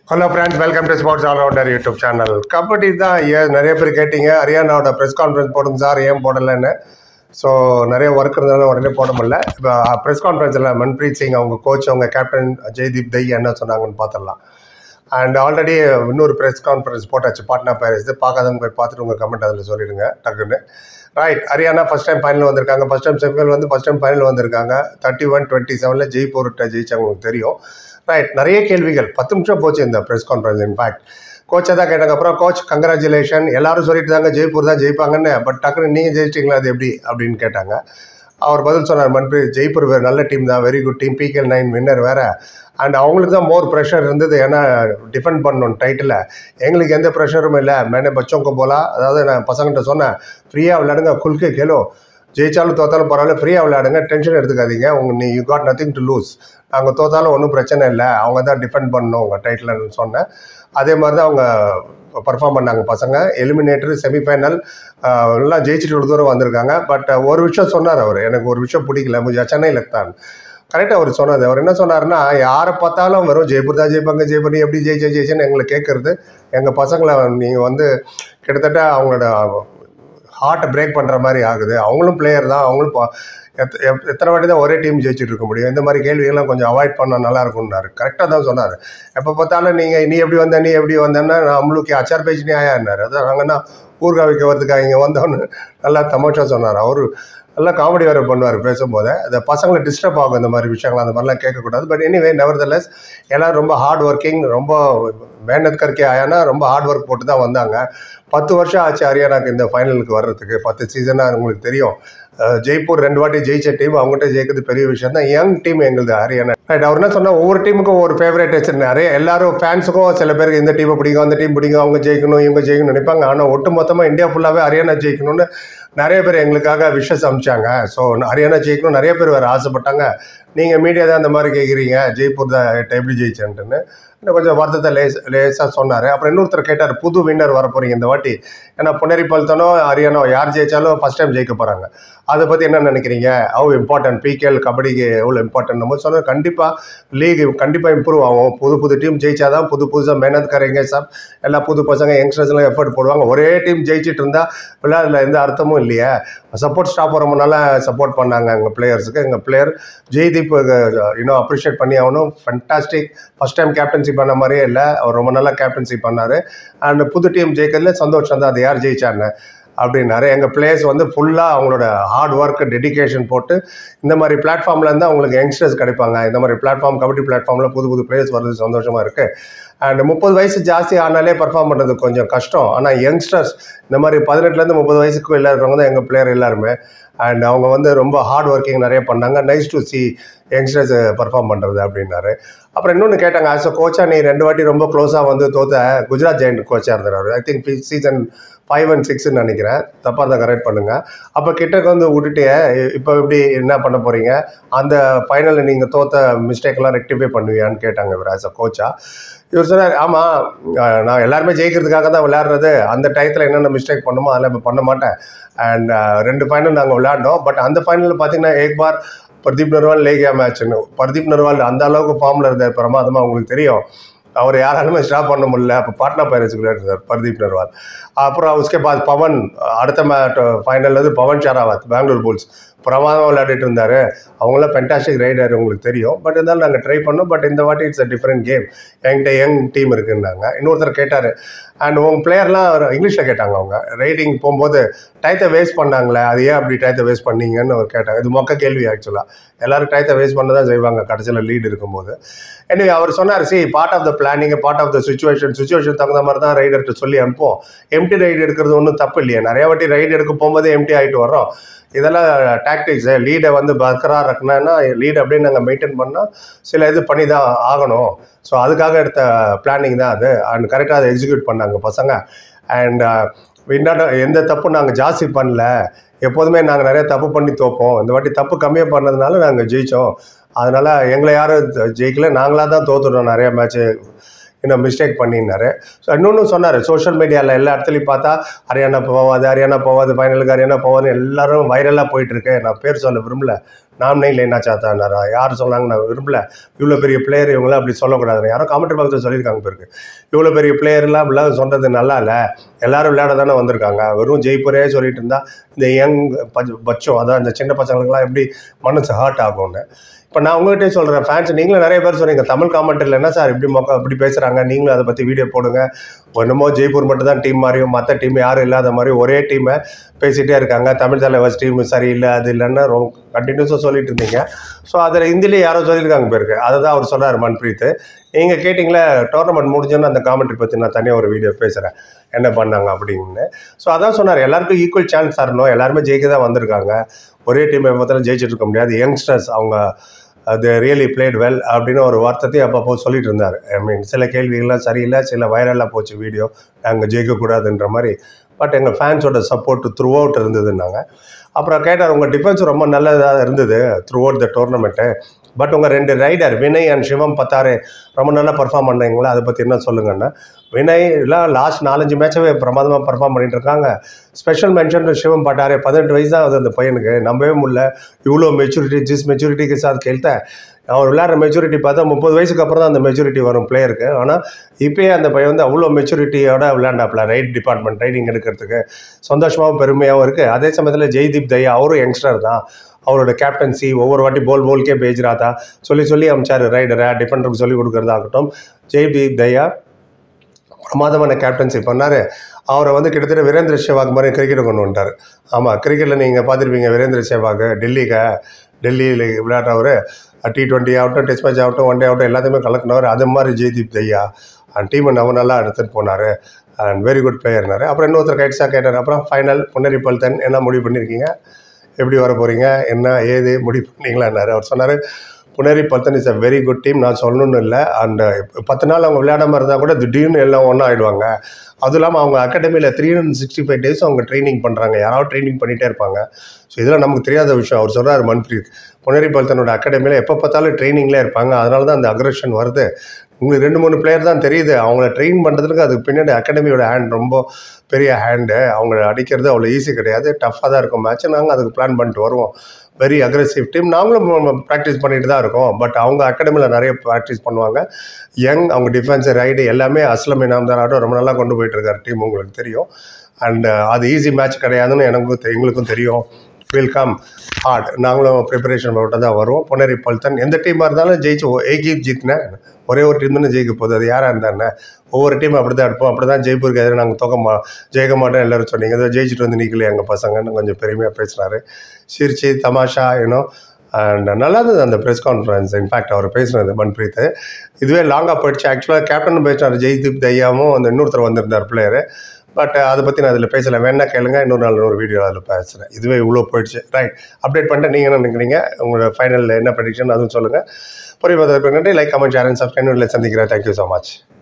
hello friends welcome to sports allrounder YouTube channel kabaddi தான் ஏன் நிறைய பேர் கேட்டீங்க ஹரியானாவோட ப்ரெஸ் கான்ஃபரன்ஸ் போடுங்க சார் ஏன் போடலைன்னு ஸோ நிறைய ஒர்க் இருந்ததால உடனே போட முடியல இப்போ ப்ரெஸ் கான்ஃபரன்ஸில் மன்பிரீத் சிங் அவங்க கோச் அவங்க கேப்டன் ஜெய்தீப் தை என்ன சொன்னாங்கன்னு பார்த்துடலாம் அண்ட் ஆல்ரெடி இன்னொரு ப்ரெஸ் கான்ஃபரன்ஸ் போட்டாச்சு பாட்னா பேரஸ் பார்க்காதவங்க போய் பார்த்துட்டு உங்கள் கமெண்ட் அதில் சொல்லிடுங்க டக்குன்னு right Haryana first time final வந்திருக்காங்க ஃபஸ்ட் டைம் செமிஃபைனல் வந்து ஃபஸ்ட் டைம் ஃபைனல் வந்திருக்காங்க தேர்ட்டி ஒன் டுவெண்ட்டி செவனில் ஜெய்ப்பூர்கிட்ட ஜெயிச்சவங்களுக்கு தெரியும் ரைட் நிறைய கேள்விகள் பத்து நிமிஷம் போச்சு இந்த ப்ரெஸ் கான்ஃபரன்ஸ் இன்ஃபேக்ட் கோச்சை தான் கேட்டாங்க அப்புறம் கோச் கங்க்ராச்சுலேஷன் எல்லாரும் சொல்லிட்டு தாங்க ஜெய்ப்பூர் தான் ஜெயிப்பாங்கன்னு பட் டக்குன்னு நீங்கள் ஜெயிச்சிட்டிங்களா அது எப்படி அப்படின்னு கேட்டாங்க அவர் பதில் சொன்னார் மன்பிரீத் ஜெய்ப்பூர் வேறு நல்ல டீம் தான் very good team PKL nine winner வேறு அண்ட் அவங்களுக்கு தான் மோர் ப்ரெஷர் இருந்தது ஏன்னா டிஃபெண்ட் பண்ணணும் டைட்டில் எங்களுக்கு எந்த ப்ரெஷரும் இல்லை மேனே பச்சோங்க போலா அதாவது நான் பசங்கள்கிட்ட சொன்னேன் ஃப்ரீயாக விளையாடுங்க குல்கே கேளோ ஜெயிச்சாலும் தோத்தாலும் பரவாயில்ல ஃப்ரீயாக விளையாடுங்க டென்ஷன் எடுத்துக்காதீங்க உங்க நீ you got nothing to lose நாங்கள் தோத்தாலும் ஒன்றும் பிரச்சனை இல்லை அவங்க தான் டிஃபெண்ட் பண்ணணும் உங்கள் டைட்டில்னு சொன்னேன் அதே மாதிரி தான் அவங்க பர்ஃபார்ம் பண்ணாங்க பசங்க எலிமினேட்டர் செமிஃபைனல் எல்லாம் ஜெயிச்சுட்டு இவ்வளோ தூரம் வந்திருக்காங்க பட் ஒரு விஷயம் சொன்னார் அவர் எனக்கு ஒரு விஷயம் பிடிக்கல முஜா சென்னையில் தான் கரெக்டாக அவர் சொன்னது அவர் என்ன சொன்னார்னா யாரை பார்த்தாலும் வெறும் ஜெய்ப்பூர் தான் ஜெயிப்பாங்க ஜெய்ப்பூர் நீ எப்படி ஜெயிச்ச ஜெயிச்சேன்னு எங்களை கேட்குறது எங்கள் பசங்களை நீங்கள் வந்து கிட்டத்தட்ட அவங்களோட ஹார்ட்டை பிரேக் பண்ணுற மாதிரி ஆகுது அவங்களும் பிளேயர் தான் அவங்களும் பா- எத்த- எப்- எத்தனை வாட்டி தான் ஒரே டீம் ஜெயிச்சுட்டு இருக்க முடியும் இந்த மாதிரி கேள்விகள்லாம் கொஞ்சம் அவாய்ட் பண்ணால் நல்லா இருக்கும்னாரு கரெக்டாக தான் சொன்னார் எப்போ பார்த்தாலும் நீங்கள் நீ எப்படி வந்த நீ எப்படி வந்தேன்னா நம்மளுக்கு அச்சார் பேச்சு நீ ஆயான்னாரு அதான் நாங்கன்னா ஊர்கா வைக்க வரதுக்காக இங்கே வந்தோன்னு நல்லா தமாஷா சொன்னார் அவர் நல்லா காமெடி வேறு பண்ணுவார் பேசும்போது அந்த பசங்களை டிஸ்டர்ப் ஆகும் இந்த மாதிரி விஷயங்கள் அந்த மாதிரிலாம் கேட்கக்கூடாது பட் எனிவே நெவர்தலஸ் எல்லாரும் ரொம்ப ஹார்ட் ஒர்க்கிங் ரொம்ப மேனத் கற்கே ஆயானா ரொம்ப ஹார்ட் ஒர்க் போட்டு தான் வந்தாங்க பத்து வருஷம் ஆச்சு ஹரியானாக்கு இந்த ஃபைனலுக்கு வர்றதுக்கு பத்து சீசனாக உங்களுக்கு தெரியும் அஹ் ஜெய்ப்பூர் ரெண்டு வாட்டி ஜெயிச்ச டீம் அவங்ககிட்ட ஜெயிக்கிறது பெரிய விஷயம் தான் யங் டீம் எங்களுது ஹரியானா ரைட் அவர் என்ன சொன்னால் ஒவ்வொரு டீமுக்கும் ஒரு ஃபேவரேட் வச்சிருந்தாரு எல்லாரும் ஃபேன்ஸுக்கும் சில பேருக்கு இந்த டீமை பிடிக்கும் அந்த டீம் பிடிக்கும் அவங்க ஜெயிக்கணும் இவங்க ஜெயிக்கணும்னு நினைப்பாங்க ஆனால் ஒட்டு மொத்தமாக இந்தியா ஃபுல்லாகவே ஹரியானா ஜெயிக்கணும்னு நிறைய பேர் எங்களுக்காக விஷஸ் அமிச்சாங்க ஸோ ஹரியானா ஜெயிக்கணும் நிறைய பேர் வேறு ஆசைப்பட்டாங்க நீங்கள் மீடியா தான் அந்த மாதிரி கேட்குறீங்க ஜெய்ப்பூர் தான் எப்படி ஜெயிச்சேன்ட்டுன்னு இன்னும் கொஞ்சம் வருத்தத்தை லேஸ் லேசாக சொன்னார் அப்புறம் இன்னொருத்தர் கேட்டார் புது வின்னர் வர போகிறீங்க இந்த வாட்டி ஏன்னா புனேரி பல்தனோ ஹரியானோ யார் ஜெயிச்சாலும் ஃபஸ்ட் டைம் ஜெயிக்க போகிறாங்க அதை பற்றி என்ன நினைக்கிறீங்க ஹவு இம்பார்ட்டன்ட் பிகேஎல் கபடிக்கு எவ்வளோ இம்பார்ட்டன்ட் நம்ம சொன்னால் கண்டிப்பாக லீக் கண்டிப்பாக இம்ப்ரூவ் ஆகும் புது புது டீம் ஜெயிச்சாதான் புது புதுசாக மேனத் கரைங்க சார் எல்லா புது பசங்க யங்ஸ்டர்ஸ்லாம் எஃபர்ட் போடுவாங்க ஒரே டீம் ஜெயிச்சிட்டு இருந்தால் விளையாடல எந்த அர்த்தமும் இல்லையே சப்போர்ட் ஸ்டாஃப் ரொம்ப நல்லா சப்போர்ட் பண்ணாங்க எங்கள் பிளேயர்ஸுக்கு எங்கள் பிளேயர் ஜெய்தீப் இன்னும் அப்ரிஷியேட் பண்ணி ஆகணும் ஃபண்டாஸ்டிக் ஃபஸ்ட் டைம் கேப்டன்சி பண்ண மாதிரியே இல்லை அவர் ரொம்ப நல்லா கேப்டன்சி பண்ணார் அண்ட் புது டீம் ஜெயிக்கிறதுல சந்தோஷம் தான் அது யார் ஜெயிச்சான்னு அப்படின்னாரு எங்கள் பிளேயர்ஸ் வந்து ஃபுல்லாக அவங்களோட ஹார்ட் ஒர்க் டெடிகேஷன் போட்டு இந்த மாதிரி பிளாட்ஃபார்மில் இருந்து அவங்களுக்கு யங்ஸ்டர்ஸ் கிடைப்பாங்க இந்த மாதிரி பிளாட்ஃபார்ம் கபடி பிளாட்ஃபார்மில் புது புது பிளேயர்ஸ் வர்றது சந்தோஷமாக இருக்குது அண்ட் முப்பது வயசு ஜாஸ்தி ஆனாலே பர்ஃபார்ம் பண்ணுறது கொஞ்சம் கஷ்டம் ஆனால் யங்ஸ்டர்ஸ் இந்த மாதிரி பதினெட்டுலேருந்து முப்பது வயசுக்கு வெளில இருக்கிறவங்க தான் எங்கள் பிளேயர் எல்லாருமே அண்ட் அவங்க வந்து ரொம்ப ஹார்ட் ஒர்க்கிங் நிறைய பண்ணாங்க nice to see youngsters perform பண்ணுறது அப்படின்னாரு அப்புறம் இன்னொன்று கேட்டாங்க ஆஸ் அ கோச்சா நீ ரெண்டு வாட்டி ரொம்ப க்ளோஸாக வந்து தோத்த குஜராத் ஜெயிண்ட் கோச்சாக இருந்தார் I think season five and சிக்ஸ்னு நினைக்கிறேன் தப்பாக இருந்தால் கரெக்ட் பண்ணுங்கள் அப்போ கிட்டக்கு வந்து விட்டுட்டு இப்போ எப்படி என்ன பண்ண போகிறீங்க அந்த ஃபைனலில் நீங்கள் தோத்த மிஸ்டேக்கெல்லாம் ரெக்டிஃபை பண்ணுவியான்னு கேட்டாங்க இவர் ஆஸ் அ கோச்சா இவர் சொன்னார் ஆமாம் நான் எல்லாருமே ஜெயிக்கிறதுக்காக தான் விளையாடுறது அந்த டயத்தில் என்னென்ன மிஸ்டேக் பண்ணுமோ அதெல்லாம் இப்போ பண்ண மாட்டேன் அண்ட் ரெண்டு ஃபைனல் நாங்கள் விளையாண்டோம் பட் அந்த ஃபைனலில் பார்த்தீங்கன்னா ஏக் பார் பிரதீப் நர்வால் லேகியா மேட்ச்னு பிரதீப் நர்வால் அந்த அளவுக்கு ஃபார்மில் இருந்தார் பிரமாதமாக உங்களுக்கு தெரியும் அவர் யாராலுமே ஸ்டாப் பண்ண முடியல அப்போ பாட்னா பைரட்ஸ் விளையாடுறார் பர்தீப் நர்வால் அப்புறம் உஸ்கே பாத் பவன் அடுத்த மேட் ஃபைனல் வந்து பவன் ஷராவத் பெங்களூர் புல்ஸ் பிரமாதமாக விளையாடிட்டு இருந்தார் அவங்களாம் ஃபென்டாஸ்டிக் ரைடர் உங்களுக்கு தெரியும் பட் இருந்தாலும் நாங்கள் ட்ரை பண்ணோம் பட் இந்த வாட்டி இட்ஸ் அ டிஃப்ரெண்ட் கேம் என்கிட்ட யங் டீம் இருக்குன்னாங்க இன்னொருத்தர் கேட்டார் அண்ட் உங்கள் பிளேயர்லாம் இங்கிலீஷில் கேட்டாங்க அவங்க ரைடிங் போகும்போது டயத்தை வேஸ்ட் பண்ணாங்களே அது ஏன் அப்படி டயத்தை வேஸ்ட் பண்ணீங்கன்னு அவர் கேட்டாங்க இது மொக்க கேள்வி ஆக்சுவலாக எல்லாரும் டயத்தை வேஸ்ட் பண்ண தான் செய்வாங்க கடைசியில் லீடு இருக்கும்போது எனவே அவர் சொன்னார் see part of the planning part of the situation situation தகுந்த மாதிரி தான் ரைடர்கிட்ட சொல்லி அனுப்போம் எம்டி ரைடு எடுக்கிறது ஒன்றும் தப்பு இல்லையா நிறைய வாட்டி ரைடு எடுக்க போகும்போதே எம்டி ஆகிட்டு வரோம் இதெல்லாம் டாக்டிக்ஸு லீடை வந்து பர்கராக இருக்கணும்னா லீட் அப்படியே நாங்கள் மெயின்டைன் பண்ணால் சில இது பண்ணி தான் ஆகணும் ஸோ அதுக்காக எடுத்த பிளானிங் தான் அது அண்ட் கரெக்டாக அதை எக்ஸிக்யூட் பண்ணாங்க பசங்க அண்ட் வின்னாட எந்த தப்பும் நாங்கள் ஜாஸ்தி பண்ணல எப்போதுமே நாங்கள் நிறைய தப்பு பண்ணி தோப்போம் இந்த வாட்டி தப்பு கம்மியாக பண்ணதுனால நாங்கள் ஜெயித்தோம் அதனால் எங்களை யாரும் ஜெயிக்கல நாங்களாக தான் தோத்துட்டோம் நிறைய மேட்ச்சு இன்னும் மிஸ்டேக் பண்ணினாரு ஸோ இன்னொன்று சொன்னார் சோஷியல் மீடியாவில் எல்லா இடத்துலையும் பார்த்தா ஹரியானா போவாது ஹரியானா போவாது ஃபைனலுக்கு ஹரியானா போவாது எல்லாரும் வைரலாக போயிட்டுருக்கு நான் பேர் சொல்ல விரும்பல நாம் நெய் லேனா சாத்தானாரா யார் சொன்னாங்க நான் விரும்பல இவ்வளோ பெரிய பிளேயர் இவங்களாம் அப்படி சொல்லக்கூடாது யாரும் காமெண்ட்ரி பாக்ஸில் சொல்லியிருக்காங்க பேருக்கு இவ்வளோ பெரிய பிளேயர்லாம் அப்படிலாம் சொன்னது நல்லா இல்லை எல்லாரும் விளையாட தானே வந்திருக்காங்க வெறும் ஜெய்ப்பூரே சொல்லிட்டு இருந்தா இந்த யங் பச்சம் அதான் இந்த சின்ன பசங்களுக்குலாம் எப்படி மனசு ஹர்ட் ஆகும்னு இப்போ நான் உங்கள்கிட்டயே சொல்கிறேன் ஃபேன்ஸ் நீங்களும் நிறைய பேர் சொன்னீங்க தமிழ் காமெண்ட்டில் என்ன சார் இப்படி மொக்க இப்படி பேசுகிறாங்க நீங்களும் அதை பற்றி வீடியோ போடுங்க ஒன்றுமோ ஜெய்ப்பூர் மட்டும் தான் டீம் மாதிரியும் மற்ற டீம் யாரும் இல்லாத மாதிரி ஒரே டீமை பேசிகிட்டே இருக்காங்க தமிழ் தலைவர் டீம் சரியில்லை அது இல்லைன்னு ரொம்ப கண்டினியூஸாக சொல்லிட்டு இருந்தீங்க ஸோ அதில் இந்தியிலே யாரோ சொல்லியிருக்காங்க பேருக்கு அதை தான் அவர் சொன்னார் மன்பிரீத் நீங்கள் கேட்டிங்களே டோர்னமெண்ட் முடிஞ்சோன்னு அந்த காமெண்ட்ரி பற்றி நான் தனியாக ஒரு வீடியோ பேசுகிறேன் என்ன பண்ணாங்க அப்படின்னு ஸோ அதான் சொன்னார் எல்லாருக்கும் ஈக்குவல் சான்ஸ் தரணும் எல்லாருமே ஜெயிக்க தான் வந்திருக்காங்க ஒரே டீம் பார்த்தாலும் ஜெயிச்சிட்டு இருக்க முடியாது யங்ஸ்டர்ஸ் அவங்க அது ரியலி பிளேட் வெல் அப்படின்னு ஒரு வார்த்தையும் அப்பப்போ சொல்லிட்டு இருந்தார் ஐ மீன் சில கேள்விகள்லாம் சரியில்லை சில வைரலாக போச்சு வீடியோ நாங்கள் ஜெயிக்கக்கூடாதுன்ற மாதிரி பட் எங்கள் ஃபேன்ஸோட சப்போர்ட் த்ரூ அவுட் இருந்ததுன்னாங்க அப்புறம் கேட்டார் உங்கள் டிஃபென்ஸ் ரொம்ப நல்லதாக இருந்தது throughout the tournament but உங்கள் ரெண்டு ரைடர் வினய் அண்ட் சிவம் பத்தாரு ரொம்ப நல்லா பர்ஃபார்ம் பண்ணீங்களா அதை பற்றி என்ன சொல்லுங்கன்னா வினய் எல்லாம் லாஸ்ட் நாலஞ்சு மேட்சாவே பிரமாதமாக பர்ஃபார்ம் பண்ணிட்டு இருக்காங்க ஸ்பெஷல் மென்ஷன் சிவம் பட்டாரே பதினெட்டு வயசு தான் ஆகுது அந்த பையனுக்கு நம்பவே முடியல இவ்வளோ மெச்சூரிட்டி ஜிஸ் மெச்சூரிட்டிக்கு சார் கேள்த்த அவர் விளையாடுற மெச்சூரிட்டி பார்த்தா முப்பது வயசுக்கு அப்புறம் தான் அந்த மெச்சூரிட்டி வரும் பிளேயருக்கு ஆனால் இப்போயே அந்த பையன் வந்து அவ்வளோ மெச்சூரிட்டியோட விளையாண்டாப்ல ரைட் டிபார்ட்மெண்ட் ரைடிங் எடுக்கிறதுக்கு சந்தோஷமாகவும் பெருமையாகவும் இருக்குது அதே சமயத்தில் ஜெய்தீப் தயா அவரும் யங்ஸ்டர் தான் அவரோட கேப்டன்சி ஒவ்வொரு வாட்டி போல் போல்கே பேஜ்ராதா சொல்லி சொல்லி அமிச்சார் ரைடரை டிஃபெண்டருக்கு சொல்லி கொடுக்குறதாகட்டும் ஜெய்தீப் தயா பிரமாதமான கேப்டன்சி பண்ணார் அவரை வந்து கிட்டத்தட்ட வீரேந்திர சேவாக் மாதிரி கிரிக்கெட்டை கொண்டு வந்துட்டார் ஆமாம் கிரிக்கெட்டில் நீங்கள் பார்த்துருப்பீங்க வீரேந்திர சேவாக் டெல்லிக்கு டெல்லியில் விளையாடுறவர் டி டுவெண்ட்டி ஆகட்டும் டெஸ்ட் மேட்ச் ஆகட்டும் ஒன் டே ஆகட்டும் எல்லாத்தையுமே கலக்கினவர் அது மாதிரி ஜெய்தீப் தையா அண்ட் டீமை நம்ம நல்லா எடுத்துகிட்டு போனார் அண்ட் வெரி குட் பிளேயர்னாரு அப்புறம் இன்னொருத்தர் கைட்ஸாக கேட்டார் அப்புறம் ஃபைனல் புன்னரி பல்தன் என்ன முடிவு பண்ணியிருக்கீங்க எப்படி வர போகிறீங்க என்ன ஏது முடிவு பண்ணீங்களான்னாரு அவர் சொன்னார் Puneri Paltan is a very good team நான் சொல்லணும்னு இல்லை அண்ட் பத்து நாள் அவங்க விளையாடாமல் இருந்தால் கூட திடீர்னு எல்லாம் ஒன்றா ஆயிடுவாங்க அதுவும் இல்லாமல் அவங்க அகாடமியில் three hundred sixty five days அவங்க ட்ரைனிங் பண்ணுறாங்க யாராவது ட்ரைனிங் பண்ணிகிட்டே இருப்பாங்க ஸோ இதெல்லாம் நமக்கு தெரியாத விஷயம் அவர் சொல்கிறார் மன்பிரீத் புனேரி பல்தனோட அகாடமியில் எப்போ பார்த்தாலும் ட்ரைனிங்லேயே இருப்பாங்க அதனால தான் அந்த அக்ரஷன் வருது உங்களுக்கு ரெண்டு மூணு பிளேயர் தான் தெரியுது அவங்கள ட்ரெயின் பண்ணுறதுக்கு அதுக்கு பின்னாடி அகாடமியோட ஹேண்ட் ரொம்ப பெரிய ஹேண்டு அவங்கள அடிக்கிறது அவ்வளோ ஈஸி கிடையாது டஃப்பாக தான் இருக்கும் மேட்ச் நாங்கள் அதுக்கு பிளான் பண்ணிட்டு வருவோம் வெரி அக்ரெசிவ் டீம் நாங்களும் ப்ராக்டிஸ் பண்ணிட்டு தான் இருக்கோம் பட் அவங்க அகாடமியில் நிறைய ப்ராக்டிஸ் பண்ணுவாங்க யங் அவங்க டிஃபென்ஸ் ரைடு எல்லாமே அஸ்லம் இனாம்தார் ஆட்டம் ரொம்ப நல்லா கொண்டு போயிட்டு இருக்காரு டீம் உங்களுக்கு தெரியும் அண்ட் அது ஈஸி மேட்ச் கிடையாதுன்னு எனக்கும் தெ- எங்களுக்கும் தெரியும் வில் கம் ஹார்ட் நாங்களும் ப்ரிப்பரேஷன் பண்ணிட்டு தான் வருவோம் பொன்னேரி பல்தன் எந்த டீமாக இருந்தாலும் ஜெயிச்சு ஏகீப் ஜீத்னேன் ஒரே ஒரு டீம் தானே ஜெயிக்க போகுது அது யாராக இருந்தானே ஒவ்வொரு டீம் அப்படி தான் எடுப்போம் அப்படி தான் ஜெய்ப்பூருக்கு எதிராக நாங்கள் தொகை மா ஜெயிக்க மாட்டோம் எல்லாரும் சொன்னீங்க இதோ ஜெயிச்சுட்டு வந்து நிற்கலையே எங்கள் பசங்கன்னு கொஞ்சம் பெருமையாக பேசினாரு சிரிச்சு தமாஷா யூனோ அண்ட் நல்லா இருந்தது அந்த ப்ரெஸ் கான்ஃபரன்ஸ் இன்ஃபேக்ட் அவர் பேசினது மன்பிரீத் இதுவே லாங்காக போயிடுச்சு ஆக்சுவலாக கேப்டன் பேசினார் ஜெய்தீப் தையாவும் அந்த இன்னொருத்தர் வந்திருந்தார் பிளேயரு பட் அதை பற்றி நான் அதில் பேசலை வேணா கேளுங்க இன்னொரு நாள் இன்னொரு வீடியோ அதில் பேசுகிறேன் இதுவே இவ்வளோ போயிடுச்சு ரைட் அப்டேட் பண்ணிட்டு நீங்கள் என்ன நினைக்கிறீங்க உங்களோட ஃபைனல் என்ன ப்ரெடிக்ஷன் அதுவும் சொல்லுங்கள் புரியுது நன்றி like comment share and subscribe சந்திக்கிறேன் தேங்க்யூ ஸோ மச்